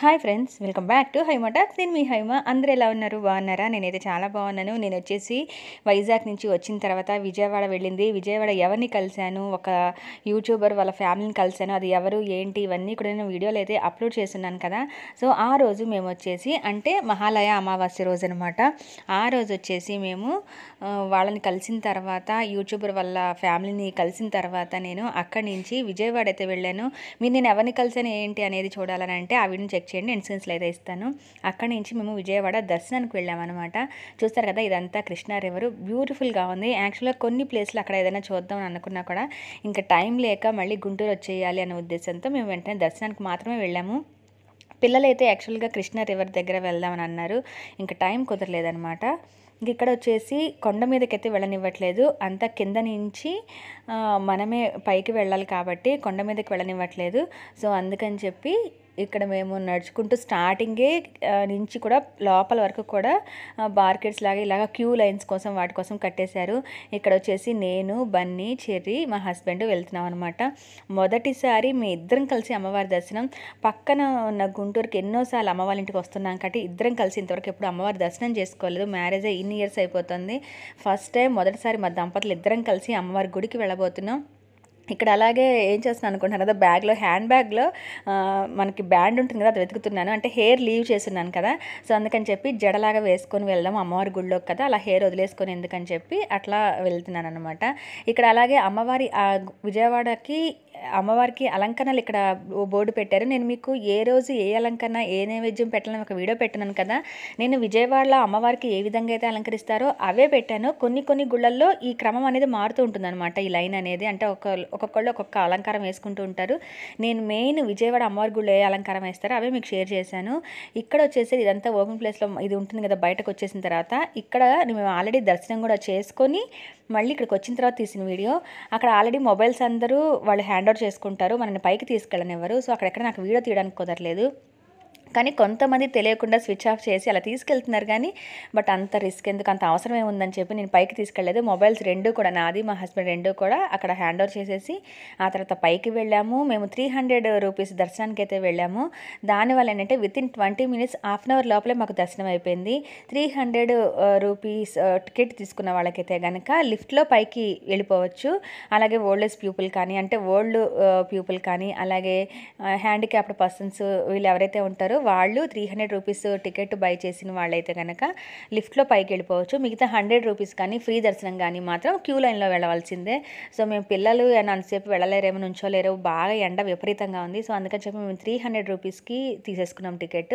hi friends welcome back to Haima talks నేను మీ హైమ అందరూ ఎలా ఉన్నారు బాగున్నారా నేనైతే చాలా బాగున్నాను నేను వచ్చేసి వైజాగ్ నుంచి వచ్చిన తర్వాత విజయవాడ వెళ్ళింది విజయవాడ ఎవరిని కలిశాను ఒక యూట్యూబర్ వాళ్ళ ఫ్యామిలీని కలిశాను అది ఎవరు ఏంటి ఇవన్నీ కూడా నేను వీడియోలు అయితే అప్లోడ్ చేస్తున్నాను కదా సో ఆ రోజు మేము వచ్చేసి అంటే మహాలయ అమావాస్య రోజు అనమాట ఆ రోజు వచ్చేసి మేము ఆ, వాళ్ళని కలిసిన తర్వాత యూట్యూబర్ వాళ్ళ ఫ్యామిలీని కలిసిన తర్వాత నేను అక్కడి నుంచి విజయవాడ అయితే వెళ్ళాను మీరు నేను ఎవరిని కలిసాను ఏంటి అనేది చూడాలని అంటే ఆ వీడియోని చెక్ చేయండి ఇన్సూరెన్స్లో అయితే ఇస్తాను అక్కడి నుంచి మేము విజయవాడ దర్శనానికి వెళ్ళామన్నమాట చూస్తారు కదా ఇదంతా కృష్ణా రివర్ బ్యూటిఫుల్గా ఉంది యాక్చువల్గా కొన్ని ప్లేస్లు అక్కడ ఏదైనా చూద్దాం అని అనుకున్నా కూడా ఇంకా టైం లేక మళ్ళీ గుంటూరు వచ్చేయాలి అనే ఉద్దేశంతో మేము వెంటనే దర్శనానికి మాత్రమే వెళ్ళాము పిల్లలైతే యాక్చువల్గా కృష్ణా రివర్ దగ్గర వెళ్దామని అన్నారు ఇంకా టైం కుదరలేదనమాట ఇంక ఇక్కడ వచ్చేసి కొండ మీదకైతే వెళ్ళనివ్వట్లేదు అంతా కింద నుంచి ఆ, మనమే పైకి వెళ్ళాలి కాబట్టి కొండ మీదకి వెళ్ళనివ్వట్లేదు సో అందుకని చెప్పి ఇక్కడ మేము నడుచుకుంటూ స్టార్టింగే ఆ, నుంచి కూడా లోపల వరకు కూడా బార్కెట్స్ లాగా ఇలాగ క్యూ లైన్స్ కోసం వాటి కోసం కట్టేశారు ఇక్కడ వచ్చేసి నేను బన్నీ చెర్రీ మా హస్బెండ్ వెళ్తున్నాం అనమాట మొదటిసారి మీ ఇద్దరం కలిసి అమ్మవారి దర్శనం పక్కన ఉన్న గుంటూరుకి ఎన్నోసార్లు అమ్మవారి ఇంటికి వస్తున్నాం కాబట్టి ఇద్దరం కలిసి ఇంతవరకు ఎప్పుడు అమ్మవారి దర్శనం చేసుకోలేదు మ్యారేజ్ అయ్యి ఇన్ని ఇయర్స్ అయిపోతుంది ఫస్ట్ టైం మొదటిసారి మా దంపతులు ఇద్దరం కలిసి అమ్మవారి గుడికి వెళ్ళబోతున్నాం ఇక్కడ అలాగే ఏం చేస్తున్నాను అనుకుంటున్నాను కదా బ్యాగ్లో హ్యాండ్ బ్యాగ్లో ఆ, మనకి బ్యాండ్ ఉంటుంది కదా అది వెతుకుతున్నాను అంటే హెయిర్ లీవ్ చేస్తున్నాను కదా సో అందుకని చెప్పి జడలాగా వేసుకొని వెళ్దాం అమ్మవారి గుడిలోకి కదా అలా హెయిర్ వదిలేసుకొని ఎందుకని చెప్పి అట్లా వెళ్తున్నాను అనమాట ఇక్కడ అలాగే అమ్మవారి ఆ విజయవాడకి అమ్మవారికి అలంకరణలు ఇక్కడ బోర్డు పెట్టారు నేను మీకు ఏ రోజు ఏ అలంకరణ ఏ నైవేద్యం పెట్టాలని ఒక వీడియో పెట్టినాను కదా నేను విజయవాడలో అమ్మవారికి ఏ విధంగా అయితే అలంకరిస్తారో అవే పెట్టాను కొన్ని కొన్ని గుళ్ళల్లో ఈ క్రమం అనేది మారుతూ ఉంటుందన్నమాట ఈ లైన్ అనేది అంటే ఒక ఒక్కొక్కళ్ళు ఒక్కొక్క అలంకారం వేసుకుంటూ ఉంటారు నేను మెయిన్ విజయవాడ అమ్మవారి గుళ్ళు ఏ అలంకారం వేస్తారో అవే మీకు షేర్ చేశాను ఇక్కడ వచ్చేసి ఇదంతా ఓపెన్ ప్లేస్లో ఇది ఉంటుంది కదా బయటకు వచ్చేసిన తర్వాత ఇక్కడ మేము ఆల్రెడీ దర్శనం కూడా చేసుకొని మళ్ళీ ఇక్కడికి వచ్చిన తర్వాత తీసిన వీడియో అక్కడ ఆల్రెడీ మొబైల్స్ అందరూ వాళ్ళు హ్యాండ్ అవుట్ చేసుకుంటారు మనని పైకి తీసుకెళ్ళనివ్వరు సో అక్కడెక్కడ నాకు వీడియో తీయడానికి కుదరలేదు కానీ కొంతమంది తెలియకుండా స్విచ్ ఆఫ్ చేసి అలా తీసుకెళ్తున్నారు కానీ బట్ అంత రిస్క్ ఎందుకు అంత అవసరం ఏముందని చెప్పి నేను పైకి తీసుకెళ్ళలేదు మొబైల్స్ రెండు కూడా నాది మా హస్బెండ్ రెండు కూడా అక్కడ హ్యాండ్ ఓవర్ చేసేసి ఆ తర్వాత పైకి వెళ్ళాము మేము త్రీ హండ్రెడ్ రూపీస్ దర్శనానికి అయితే వెళ్ళాము దానివల్ల ఏంటంటే within twenty minutes half an hour లోపలే మాకు దర్శనం అయిపోయింది త్రీ హండ్రెడ్ రూపీస్ టికెట్ తీసుకున్న వాళ్ళకైతే కనుక లిఫ్ట్లో పైకి వెళ్ళిపోవచ్చు అలాగే ఓల్డేజ్ పీపుల్ కానీ అంటే ఓల్డ్ పీపుల్ కానీ అలాగే హ్యాండిక్యాప్డ్ పర్సన్స్ వీళ్ళు ఎవరైతే ఉంటారో వాళ్ళు three hundred rupees ticket buy చేసిన వాళ్ళైతే కనుక లిఫ్ట్లో పైకి వెళ్ళిపోవచ్చు మిగతా హండ్రెడ్ రూపీస్ కానీ ఫ్రీ దర్శనం కానీ మాత్రం క్యూ లైన్లో వెళ్ళవలసిందే సో మేము పిల్లలు అని అంతసేపు వెళ్ళలేరేమో నుంచోలేరు బాగా ఎండ విపరీతంగా ఉంది సో అందుకని చెప్పి మేము త్రీ హండ్రెడ్ రూపీస్కి తీసేసుకున్నాం టికెట్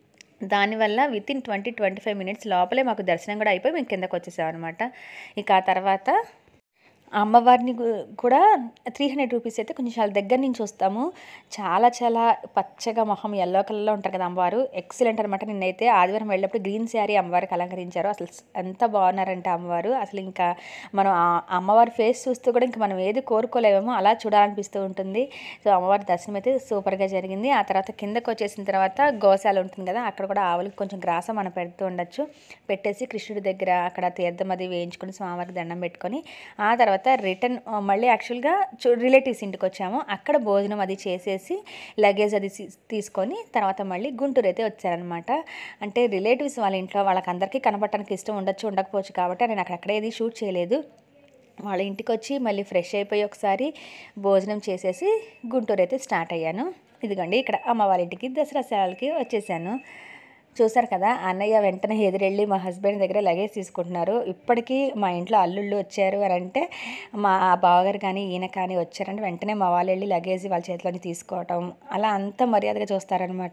దానివల్ల within twenty twenty five minutes లోపలే మాకు దర్శనం కూడా అయిపోయి మేము కిందకు వచ్చేసాం అనమాట ఇక ఆ తర్వాత అమ్మవారిని గు- కూడా త్రీ హండ్రెడ్ రూపీస్ అయితే కొంచెం చాలా దగ్గర నుంచి వస్తాము చాలా చాలా పచ్చగా మొహం ఎల్లో కలర్లో ఉంటారు కదా అమ్మవారు ఎక్సలెంట్ అనమాట నిన్నైతే ఆదివారం వెళ్ళినప్పుడు గ్రీన్ శారీ అమ్మవారికి అలంకరించారు అసలు స్- ఎంత బాగున్నారంటే అమ్మవారు అసలు ఇంకా మనం ఆ అమ్మవారి ఫేస్ చూస్తూ కూడా ఇంకా మనం ఏది కోరుకోలేమో అలా చూడాలనిపిస్తూ ఉంటుంది సో అమ్మవారి దర్శనం అయితే సూపర్గా జరిగింది ఆ తర్వాత కిందకు వచ్చేసిన తర్వాత గోశాల ఉంటుంది కదా అక్కడ కూడా ఆవులకి కొంచెం గ్రాసం మనం పెడుతూ ఉండొచ్చు పెట్టేసి కృష్ణుడి దగ్గర అక్కడ తీర్థం అది వేయించుకొని స్వామివారికి దండం పెట్టుకొని ఆ తర్వాత రిటర్న్ మళ్ళీ యాక్చువల్గా చూ రిలేటివ్స్ ఇంటికి వచ్చాము అక్కడ భోజనం అది చేసేసి లగేజ్ అది తీ- తీసుకొని తర్వాత మళ్ళీ గుంటూరు అయితే వచ్చారనమాట అంటే రిలేటివ్స్ వాళ్ళ ఇంట్లో వాళ్ళకందరికీ కనపడటానికి ఇష్టం ఉండొచ్చు ఉండకపోవచ్చు కాబట్టి నేను అక్కడక్కడ ఏది షూట్ చేయలేదు వాళ్ళ ఇంటికి వచ్చి మళ్ళీ ఫ్రెష్ అయిపోయి ఒకసారి భోజనం చేసేసి గుంటూరు అయితే స్టార్ట్ అయ్యాను ఇదిగోండి ఇక్కడ అమ్మ వాళ్ళ ఇంటికి దసరా సెలవులకి వచ్చేసాను చూసారు కదా అన్నయ్య వెంటనే ఎదురెళ్ళి మా హస్బెండ్ దగ్గర లగేజ్ తీసుకుంటున్నారు ఇప్పటికీ మా ఇంట్లో అల్లుళ్ళు వచ్చారు అని అంటే మా బావగారు కానీ ఈయన కానీ వచ్చారంటే వెంటనే మా వాళ్ళు వెళ్ళి లగేజ్ వాళ్ళ చేతిలోని తీసుకోవటం అలా అంత మర్యాదగా చూస్తారనమాట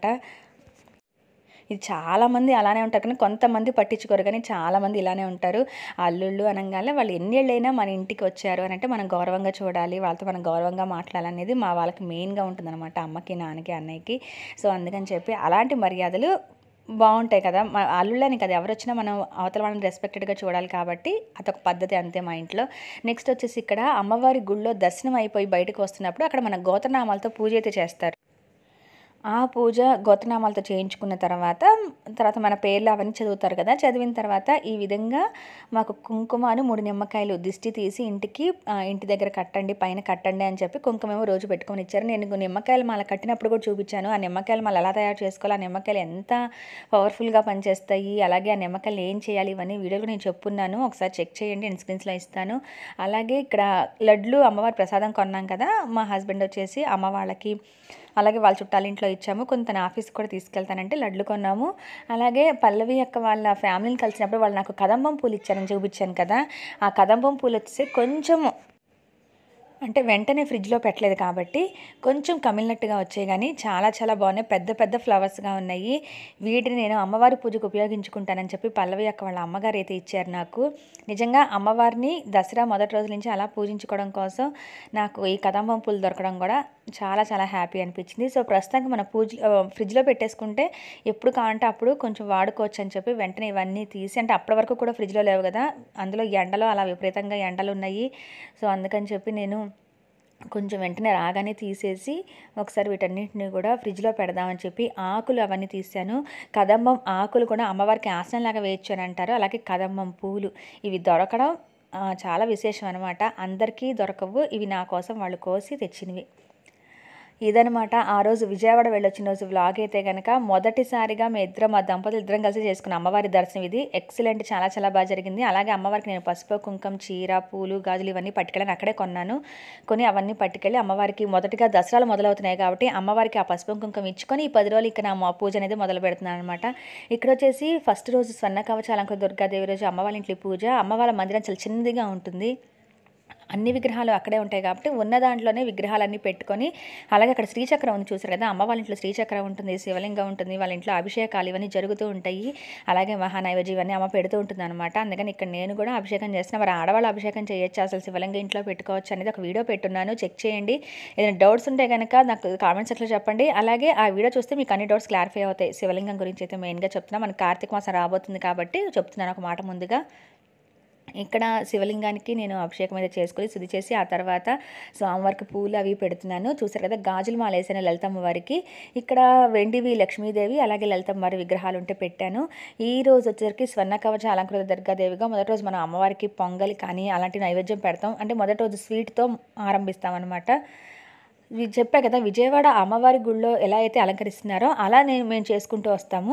ఇది చాలామంది అలానే ఉంటారు కానీ కొంతమంది పట్టించుకోరు కానీ చాలామంది ఇలానే ఉంటారు అల్లుళ్ళు అనగానే వాళ్ళు ఎన్నేళ్ళైనా మన ఇంటికి వచ్చారు అని అంటే మనం గౌరవంగా చూడాలి వాళ్ళతో మనం గౌరవంగా మాట్లాడాలనేది మా వాళ్ళకి మెయిన్గా ఉంటుందన్నమాట అమ్మకి నాన్నకి అన్నయ్యకి సో అందుకని చెప్పి అలాంటి మర్యాదలు బాగుంటాయి కదా మా అల్లుళ్ళని కదా ఎవరు వచ్చినా మనం అవతల వాళ్ళని రెస్పెక్టెడ్గా చూడాలి కాబట్టి అదొక పద్ధతి అంతే మా ఇంట్లో నెక్స్ట్ వచ్చేసి ఇక్కడ అమ్మవారి గుళ్ళో దర్శనం అయిపోయి బయటకు వస్తున్నప్పుడు అక్కడ మన గోత్రనామాలతో పూజ అయితే చేస్తారు ఆ పూజ గోత్రనామాలతో చేయించుకున్న తర్వాత తర్వాత మన పేర్లు అవన్నీ చదువుతారు కదా చదివిన తర్వాత ఈ విధంగా మాకు కుంకుమను మూడు నిమ్మకాయలు దిష్టి తీసి ఇంటికి ఆ, ఇంటి దగ్గర కట్టండి పైన కట్టండి అని చెప్పి కుంకుమేమో రోజు పెట్టుకొని ఇచ్చారు నేను నిమ్మకాయలు మాల కట్టినప్పుడు కూడా చూపించాను ఆ నిమ్మకాయలు మాల ఎలా తయారు చేసుకోవాలి ఆ నిమ్మకాయలు ఎంత పవర్ఫుల్గా పనిచేస్తాయి అలాగే ఆ నిమ్మకాయలు ఏం చేయాలి ఇవన్నీ వీడియోలో నేను చెప్పున్నాను ఒకసారి చెక్ చేయండి నేను స్క్రీన్స్లో ఇస్తాను అలాగే ఇక్కడ లడ్లు అమ్మవారి ప్రసాదం కొన్నాం కదా మా హస్బెండ్ వచ్చేసి అమ్మ వాళ్ళకి అలాగే వాళ్ళ చుట్టాల ఇంట్లో ఇచ్చాము కొంత తన ఆఫీస్కి కూడా తీసుకెళ్తానంటే లడ్లు కొన్నాము అలాగే పల్లవి యొక్క వాళ్ళ ఫ్యామిలీని కలిసినప్పుడు వాళ్ళు నాకు కదంబం పూలు ఇచ్చారని చూపించాను కదా ఆ కదంబం పూలు వచ్చేసి కొంచెము అంటే వెంటనే ఫ్రిడ్జ్లో పెట్టలేదు కాబట్టి కొంచెం కమిలినట్టుగా వచ్చాయి కానీ చాలా చాలా బాగున్నాయి పెద్ద పెద్ద ఫ్లవర్స్గా ఉన్నాయి వీటిని నేను అమ్మవారి పూజకు ఉపయోగించుకుంటానని చెప్పి పల్లవి యొక్క వాళ్ళ అమ్మగారు అయితే ఇచ్చారు నాకు నిజంగా అమ్మవారిని దసరా మొదటి రోజు నుంచి అలా పూజించుకోవడం కోసం నాకు ఈ కదంబం పూలు దొరకడం కూడా చాలా చాలా హ్యాపీ అనిపించింది సో ప్రస్తుతానికి మన పూజ ఆ, ఫ్రిడ్జ్లో పెట్టేసుకుంటే ఎప్పుడు కావాలంటే అప్పుడు కొంచెం వాడుకోవచ్చు అని చెప్పి వెంటనే ఇవన్నీ తీసి అంటే అప్పటి వరకు కూడా ఫ్రిడ్జ్లో లేవు కదా అందులో ఎండలో అలా విపరీతంగా ఎండలు ఉన్నాయి సో అందుకని చెప్పి నేను కొంచెం వెంటనే రాగానే తీసేసి ఒకసారి వీటన్నిటిని కూడా ఫ్రిడ్జ్లో పెడదామని చెప్పి ఆకులు అవన్నీ తీసాను కదంబం ఆకులు కూడా అమ్మవారికి ఆసనంలాగా వేయచ్చు అని అంటారు అలాగే కదంబం పూలు ఇవి దొరకడం ఆ, చాలా విశేషం అనమాట అందరికీ దొరకవు ఇవి నా కోసం వాళ్ళు కోసి తెచ్చినవి ఇదనమాట ఆ రోజు విజయవాడ వెళ్ళొచ్చిన రోజు వ్లాగ్ అయితే కనుక మొదటిసారిగా మేము ఇద్దరం మా దంపతులు ఇద్దరం కలిసి చేసుకున్న అమ్మవారి దర్శనం ఇది ఎక్సలెంట్ చాలా చాలా బాగా జరిగింది అలాగే అమ్మవారికి నేను పసుపు కుంకం చీర పూలు గాజులు ఇవన్నీ పట్టుకెళ్ళని అక్కడే కొన్నాను కొని అవన్నీ పట్టుకెళ్ళి అమ్మవారికి మొదటిగా దసరాలు మొదలవుతున్నాయి కాబట్టి అమ్మవారికి ఆ పసుపు కుంకం ఇచ్చుకొని ఈ పది రోజులు ఇక్కడ నా మా పూజ అనేది మొదలు పెడుతున్నాను అనమాట ఇక్కడ వచ్చేసి ఫస్ట్ రోజు స్వర్ణ కవచాలంక దుర్గాదేవి రోజు అమ్మ వాళ్ళ ఇంట్లో పూజ అమ్మ వాళ్ళ మందిరం చాలా చిన్నదిగా ఉంటుంది అన్ని విగ్రహాలు అక్కడే ఉంటాయి కాబట్టి ఉన్న దాంట్లోనే విగ్రహాలన్నీ పెట్టుకొని అలాగే అక్కడ శ్రీచక్రం ఉంది చూసారు కదా అమ్మ వాళ్ళ ఇంట్లో శ్రీచక్రం ఉంటుంది శివలింగం ఉంటుంది వాళ్ళ ఇంట్లో అభిషేకాలు ఇవన్నీ జరుగుతూ ఉంటాయి అలాగే మహానైవేద్యం ఇవన్నీ అమ్మ పెడుతూ ఉంటుంది అనమాట అందుకని ఇక్కడ నేను కూడా అభిషేకం చేస్తున్నా మరి ఆడవాళ్ళు అభిషేకం చేయొచ్చు అసలు శివలింగం ఇంట్లో పెట్టుకోవచ్చు అనేది ఒక వీడియో పెట్టున్నాను చెక్ చేయండి ఏదైనా డౌట్స్ ఉంటే కనుక నాకు కామెంట్ సెక్షన్లో చెప్పండి అలాగే ఆ వీడియో చూస్తే మీకు అన్ని డౌట్స్ క్లారిఫై అవుతాయి శివలింగం గురించి అయితే మెయిన్గా చెప్తున్నా మనకి కార్తీక మాసం రాబోతుంది కాబట్టి చెప్తున్నాను ఒక మాట ముందుగా ఇక్కడ శివలింగానికి నేను అభిషేకం అయితే చేసుకొని శుద్ధి చేసి ఆ తర్వాత స్వామివారికి పూలు అవి పెడుతున్నాను చూసారు కదా గాజులు మాల వేసాను లలితమ్మ వారికి ఇక్కడ వెండివి లక్ష్మీదేవి అలాగే లలితమ్మ వారి విగ్రహాలు ఉంటే పెట్టాను ఈ రోజు వచ్చేసరికి స్వర్ణ కవచ అలంకృత దుర్గాదేవిగా మొదటి రోజు మనం అమ్మవారికి పొంగలి కానీ అలాంటి నైవేద్యం పెడతాం అంటే మొదటి రోజు స్వీట్తో ఆరంభిస్తాం అనమాట వి- చెప్పా కదా విజయవాడ అమ్మవారి గుళ్ళో ఎలా అయితే అలంకరిస్తున్నారో అలా నేను మేము చేసుకుంటూ వస్తాము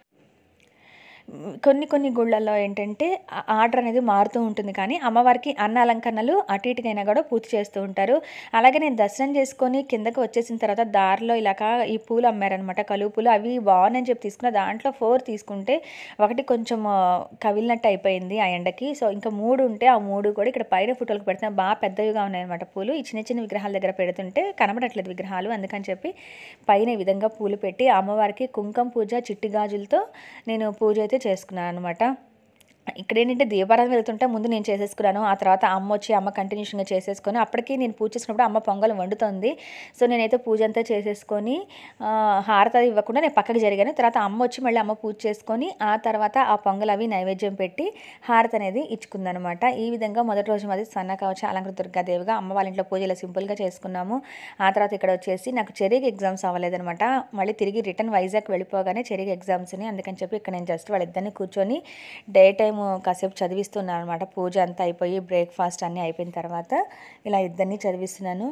కొన్ని కొన్ని గుళ్ళల్లో ఏంటంటే ఆ- ఆర్డర్ అనేది మారుతూ ఉంటుంది కానీ అమ్మవారికి అన్న అలంకరణలు అటు ఇటుకైనా కూడా పూర్తి చేస్తూ ఉంటారు అలాగే నేను దర్శనం చేసుకొని కిందకి వచ్చేసిన తర్వాత దారిలో ఇలాగ ఈ పూలు అమ్మారనమాట కలువు పూలు అవి బాగున్నాయని చెప్పి తీసుకున్న దాంట్లో ఫోర్ తీసుకుంటే ఒకటి కొంచెం ఆ, కవిలినట్టు అయిపోయింది ఆ ఎండకి సో ఇంకా మూడు ఉంటే ఆ మూడు కూడా ఇక్కడ పైన ఫోటోలకు పెడుతున్నా బాగా పెద్దవిగా ఉన్నాయన్నమాట పూలు ఈ చిన్న చిన్న విగ్రహాల దగ్గర పెడుతుంటే కనబడట్లేదు విగ్రహాలు అందుకని చెప్పి పైన ఈ విధంగా పూలు పెట్టి అమ్మవారికి కుంకుమ పూజ చిట్టి గాజులతో నేను పూజ అయితే చేసుకున్నాను అనమాట ఇక్కడ ఏంటంటే దీపారాధన వెళ్తుంటే ముందు నేను చేసేసుకున్నాను ఆ తర్వాత అమ్మ వచ్చి అమ్మ కంటిన్యూషన్గా చేసేసుకొని అప్పటికి నేను పూజ చేసుకున్నప్పుడు అమ్మ పొంగల్ వండుతుంది సో నేనైతే పూజ అంతా చేసేసుకొని ఆ, హారతి అది ఇవ్వకుండా నేను పక్కకి జరిగాను తర్వాత అమ్మ వచ్చి మళ్ళీ అమ్మ పూజ చేసుకొని ఆ తర్వాత ఆ పొంగల్ అవి నైవేద్యం పెట్టి హారతి అనేది ఇచ్చుకుందనమాట ఈ విధంగా మొదటి రోజు మాది సన్న కావచ్చు అలంకృత దుర్గాదేవిగా అమ్మ వాళ్ళ ఇంట్లో పూజలు సింపుల్గా చేసుకున్నాము ఆ తర్వాత ఇక్కడ వచ్చేసి నాకు చెరీకి ఎగ్జామ్స్ అవ్వలేదనమాట మళ్ళీ తిరిగి రిటర్న్ వైజాగ్ వెళ్ళిపోగానే చెరీకి ఎగ్జామ్స్ని అందుకని చెప్పి ఇక్కడ నేను జస్ట్ వాళ్ళిద్దరిని కూర్చొని డే టైం కాసేపు చదివిస్తున్నాను అనమాట పూజ అంతా అయిపోయి బ్రేక్ఫాస్ట్ అన్నీ అయిపోయిన తర్వాత ఇలా ఇద్దరిని చదివిస్తున్నాను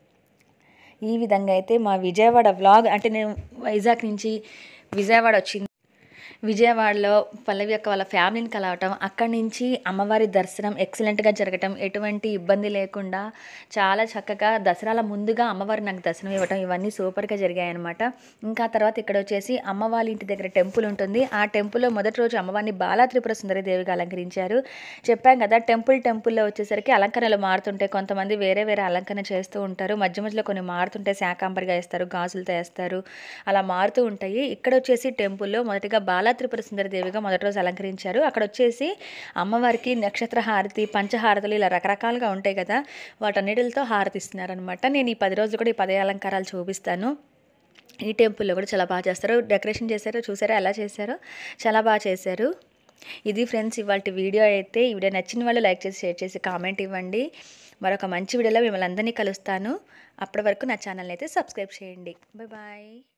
ఈ విధంగా అయితే మా విజయవాడ వ్లాగ్ అంటే నేను వైజాగ్ నుంచి విజయవాడ వచ్చింది విజయవాడలో పల్లవి యొక్క వాళ్ళ ఫ్యామిలీని కలవటం అక్కడి నుంచి అమ్మవారి దర్శనం ఎక్సలెంట్గా జరగటం ఎటువంటి ఇబ్బంది లేకుండా చాలా చక్కగా దసరాల ముందుగా అమ్మవారి నాకు దర్శనం ఇవ్వటం ఇవన్నీ సూపర్గా జరిగాయి అనమాట ఇంకా తర్వాత ఇక్కడ వచ్చేసి అమ్మ వాళ్ళ ఇంటి దగ్గర టెంపుల్ ఉంటుంది ఆ టెంపుల్లో మొదటి రోజు అమ్మవారిని బాలా త్రిపుర సుందరి దేవిగా అలంకరించారు చెప్పాం కదా టెంపుల్ టెంపుల్లో వచ్చేసరికి అలంకరణలు మారుతుంటాయి కొంతమంది వేరే వేరే అలంకరణ చేస్తూ ఉంటారు మధ్య మధ్యలో కొన్ని మారుతుంటాయి శాకాంబరిగా వేస్తారు గాజులతో వేస్తారు అలా మారుతూ ఉంటాయి ఇక్కడ వచ్చేసి టెంపుల్లో మొదటిగా బాలా త్రిపుర సుందరి దేవిగా మొదటి రోజు అలంకరించారు అక్కడ వచ్చేసి అమ్మవారికి నక్షత్ర హారతి పంచహారతులు ఇలా రకరకాలుగా ఉంటాయి కదా వాటన్నిటితో హారతి ఇస్తున్నారనమాట నేను ఈ పది రోజులు కూడా ఈ పదే అలంకారాలు చూపిస్తాను ఈ టెంపుల్లో కూడా చాలా బాగా చేస్తారు డెకరేషన్ చేశారు చూసారా ఎలా చేశారో చాలా బాగా చేశారు ఇది ఫ్రెండ్స్ ఇవాళ వీడియో అయితే ఈ వీడియో నచ్చిన వాళ్ళు లైక్ చేసి షేర్ చేసి కామెంట్ ఇవ్వండి మరొక మంచి వీడియోలో మిమ్మల్ని అందరినీ కలుస్తాను అప్పటి వరకు నా ఛానల్ అయితే సబ్స్క్రైబ్ చేయండి బాయ్ బాయ్